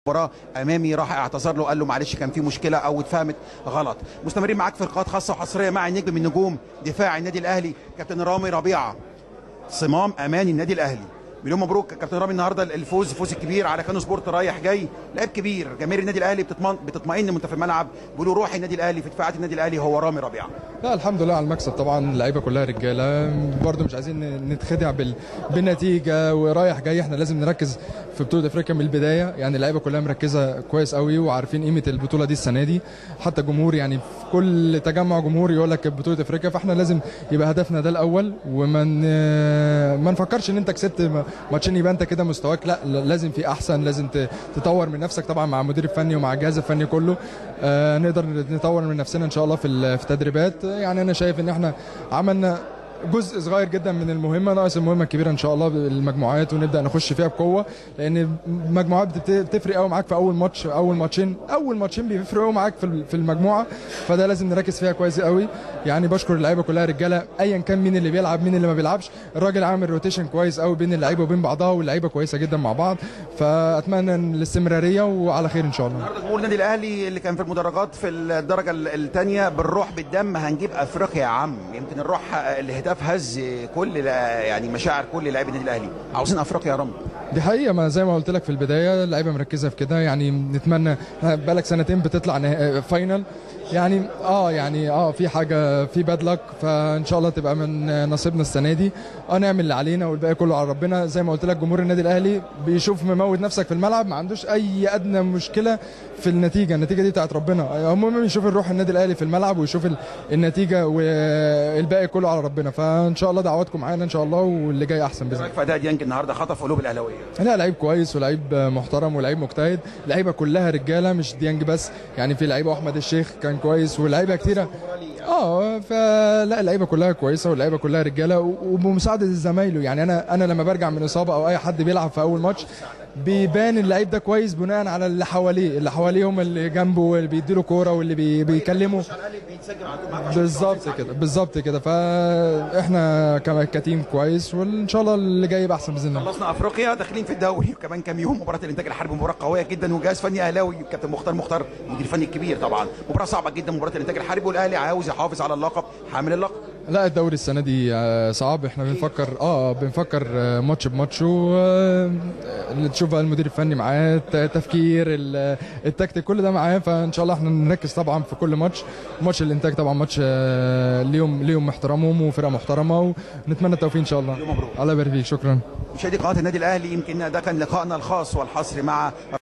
المباراه امامي راح اعتذر له قال له معلش كان في مشكله او اتفهمت غلط مستمرين معاك في لقاءات خاصه وحصريه مع النجم من نجوم دفاع النادي الاهلي كابتن رامي ربيعه صمام امان النادي الاهلي مليون مبروك كابتن رامي النهارده الفوز الفوز الكبير على كانو سبورت رايح جاي لعب كبير جماهير النادي الاهلي بتطمئن بتطمئن وانت في الملعب بيقولوا روح النادي الاهلي في دفاعات النادي الاهلي هو رامي ربيعه لا الحمد لله على المكسب طبعا اللعيبه كلها رجاله برضه مش عايزين نتخدع بال... بالنتيجه ورايح جاي احنا لازم نركز في بطوله افريقيا من البدايه يعني اللعيبه كلها مركزه كويس قوي وعارفين قيمه البطوله دي السنه دي حتى الجمهور يعني في كل تجمع جمهور يقول لك بطوله افريقيا فاحنا لازم يبقى هدفنا ده الاول وما ما نفكرش ان انت كسبت ماتشين يبقى انت كده مستواك لا لازم في احسن لازم تطور من نفسك طبعا مع المدير الفني ومع الجهاز الفني كله آه نقدر نطور من نفسنا ان شاء الله في في التدريبات يعني انا شايف ان احنا عملنا جزء صغير جدا من المهمه ناقص المهمه الكبيره ان شاء الله المجموعات ونبدا نخش فيها بقوه لان المجموعات بتفرق قوي معاك في اول ماتش اول ماتشين اول ماتشين بيفرقوا قوي معاك في في المجموعه فده لازم نركز فيها كويس قوي يعني بشكر اللعيبه كلها رجاله ايا كان مين اللي بيلعب مين اللي ما بيلعبش الراجل عامل روتيشن كويس قوي بين اللعيبه وبين بعضها واللعيبه كويسه جدا مع بعض فاتمنى الاستمراريه وعلى خير ان شاء الله النهارده جمهور النادي الاهلي اللي كان في المدرجات في الدرجه الثانيه بالروح بالدم هنجيب افريقيا يا عم يمكن الروح الهتاف هز كل يعني مشاعر كل لاعبي النادي الاهلي عاوزين افريقيا يا رامي دي حقيقه ما زي ما قلت لك في البدايه اللعيبه مركزه في كده يعني نتمنى بقالك سنتين بتطلع فاينل يعني اه يعني اه في حاجه في باد لك فان شاء الله تبقى من نصيبنا السنه دي اه نعمل اللي علينا والباقي كله على ربنا زي ما قلت لك جمهور النادي الاهلي بيشوف مموت نفسك في الملعب ما عندوش اي ادنى مشكله في النتيجه النتيجه دي بتاعت ربنا المهم يشوف الروح النادي الاهلي في الملعب ويشوف النتيجه والباقي كله على ربنا فان شاء الله دعواتكم معانا ان شاء الله واللي جاي احسن باذن الله اداء ديانج النهارده خطف قلوب الاهلاويه لا لعيب كويس ولعيب محترم ولعيب مجتهد لعيبه كلها رجاله مش ديانج بس يعني في لعيبه احمد الشيخ كان كويس ولعيبه كتيره اه فلا اللعيبه كلها كويسه واللعيبه كلها رجاله وبمساعده زمايله يعني انا انا لما برجع من اصابه او اي حد بيلعب في اول ماتش بيبان اللعيب ده كويس بناء على اللي حواليه اللي حواليه هم اللي جنبه واللي بيديله كوره واللي بي بيكلمه بالظبط كده بالظبط كده فاحنا كتيم كويس وان شاء الله اللي جاي يبقى احسن باذن الله خلصنا افريقيا داخلين في الدوري وكمان كام يوم مباراه الانتاج الحربي مباراه قويه جدا وجهاز فني اهلاوي كابتن مختار مختار المدير الفني الكبير طبعا مباراه صعبه جدا مباراه الانتاج الحربي والاهلي عاوز يحافظ على اللقب حامل اللقب لا الدوري السنه دي صعب احنا بنفكر اه بنفكر ماتش بماتش اللي تشوف بقى المدير الفني معاه التفكير التكتيك كل ده معاه فان شاء الله احنا نركز طبعا في كل ماتش ماتش الانتاج طبعا ماتش ليهم ليهم احترامهم وفرقه محترمه ونتمنى التوفيق ان شاء الله الله يبارك فيك شكرا مشاهدي قناه النادي الاهلي يمكن ده كان لقائنا الخاص والحصري مع